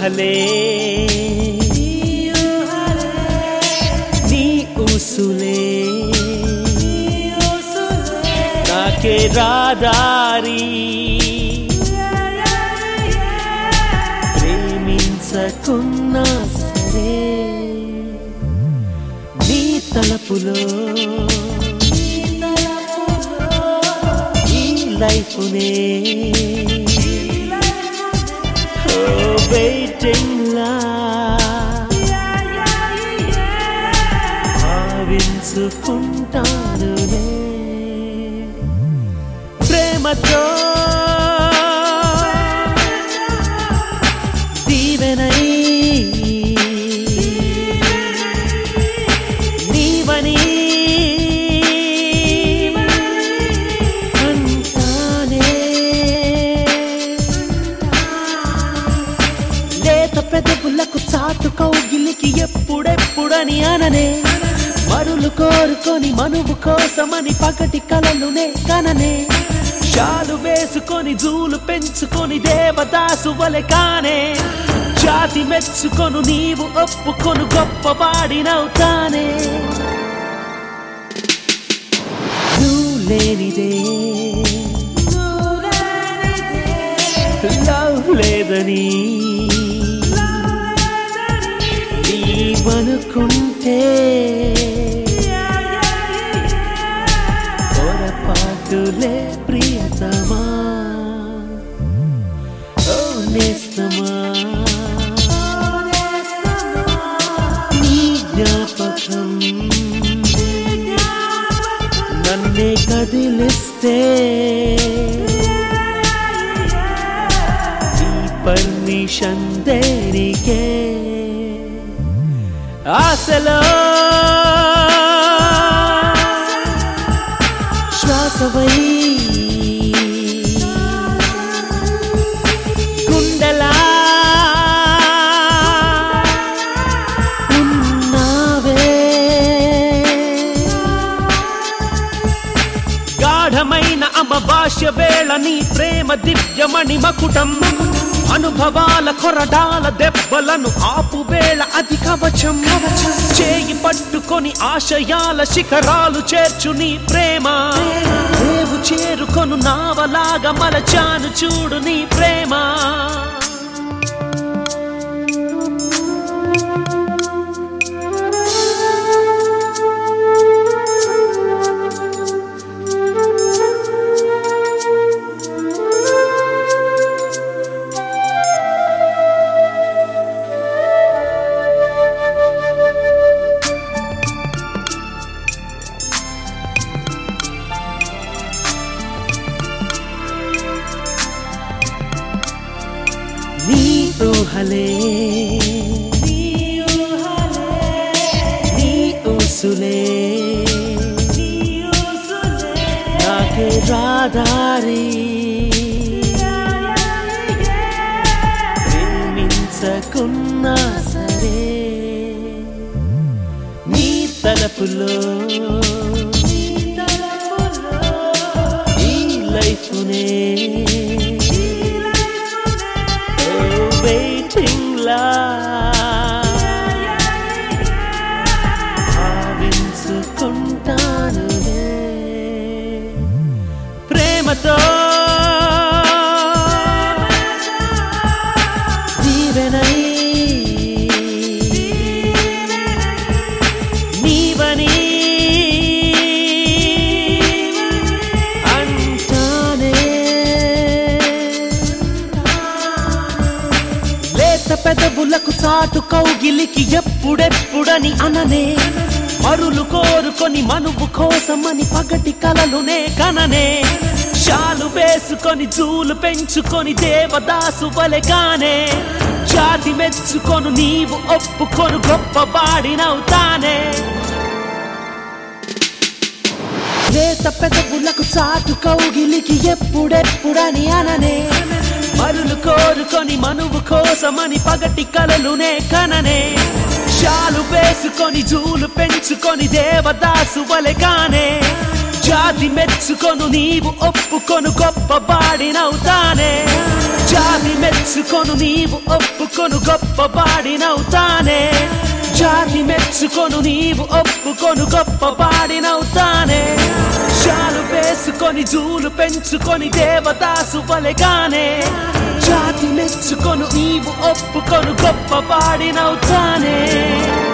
ఊహలే నీ ఊసులే నాకే రాదారి ప్రేమించకున్నా సరే నీ తలపులో ఈ లైఫ్నే వెయిటింగ్ లా భావించుకుంటానులే ప్రేమతో దీవెనై నీవని అంటానే లేత పెదవులకు చాటు కౌగిలికి ఎప్పుడెప్పుడని అననే మరులు కోరుకొని మనువు కోసమని పగటి కలలునే కననే షాలు వేసుకొని జూలు పెంచుకొని దేవదాసు వలె కానే జాతి మెచ్చుకొను నీవు ఒప్పుకొను గొప్పవాడినవుతానే నువ్వు లేనిదే లవ్ లేదని నీవనుకుంటే పొరపాటులే ప్రియతమా ఓ నేస్తమా నీ జ్ఞాపకం నన్నే కదిలిస్తే ఈ పర్మిషన్ దేనికే ఆశలో శ్వాసవై గుండెలా ఉన్నావే గాఢమైన అమభాష్య వేళ నీ ప్రేమ దివ్యమణి మకుటం అనుభవాల కొరడాల దెబ్బలను ఆపు వేళ అది కవచం చేయి పట్టుకొని ఆశయాల శిఖరాలు చేర్చు నీ ప్రేమ రేవు చేరుకొను నావలాగా మలచాను చూడు నీ ప్రేమ నీ ఊహలే నీ ఊసులే నాకే రాదారి ప్రేమించకున్నా సరే నీ తలపులో ఈ లైఫ్నే waiting లా భావించుకుంటానులే ప్రేమతో దీవెనై నీవని అంటానే లేత పెదవులకు చాటు కౌగిలికి ఎప్పుడెప్పుడని అననే మరులు కోరుకొని మనువు కోసమని పగటి కలలునే కననే షాలు వేసుకొని జూలు పెంచుకొని దేవదాసు వలెగానే జాతి మెచ్చుకొను నీవు ఒప్పుకొను గొప్పవాడినవుతానే లేత పెదవులకు చాటు కౌగిలికి ఎప్పుడెప్పుడని అననే మరులు కోరుకొని మనువు కోసమని పగటి కలలునే కననే షాలు వేసుకొని జూలు పెంచుకొని దేవదాసు వలెగానే జాతి మెచ్చుకొను నీవు ఒప్పుకొను గొప్ప బాడినవుతానే జాతి మెచ్చు మెచ్చుకొను నీవు ఒప్పుకొను గొప్ప పాడినవుతానే జాతి మెచ్చుకొను నీవు ఒప్పుకొను గొప్ప పాడినవుతానే చాలు వేసుకొని జూలు పెంచుకొని దేవదాసు వలెగానే జాతి మెచ్చుకొను నీవు ఒప్పుకొను గొప్ప పాడినవుతానే